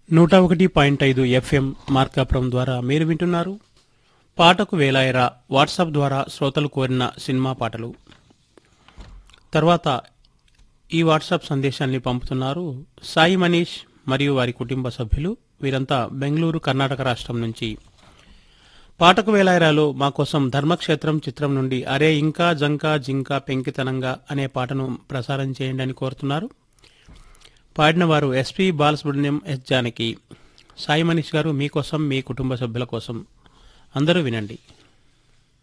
నూట ఒకటి పాయింట్ ఐదు ఎఫ్ఎం మార్కాపురం ద్వారా మీరు వింటున్నారు పాటకు వేలాయరా వాట్సాప్ ద్వారా శ్రోతలు కోరిన సినిమా పాటలు తర్వాత ఈ వాట్సాప్ సందేశాన్ని పంపుతున్నారు సాయి మనీష్ మరియు వారి కుటుంబ సభ్యులు వీరంతా బెంగళూరు కర్ణాటక రాష్ట్రం నుంచి పాటకు వేలాయరాలో మా కోసం ధర్మక్షేత్రం చిత్రం నుండి అరే ఇంకా జంకా జింకా పెంకితనంగా అనే పాటను ప్రసారం చేయండి అని కోరుతున్నారు పాడిన వారు ఎస్పి బాలసుబ్రహ్మణ్యం ఎస్ జానకి సాయి మనీష్ గారు మీకోసం మీ కుటుంబ సభ్యుల కోసం అందరూ వినండి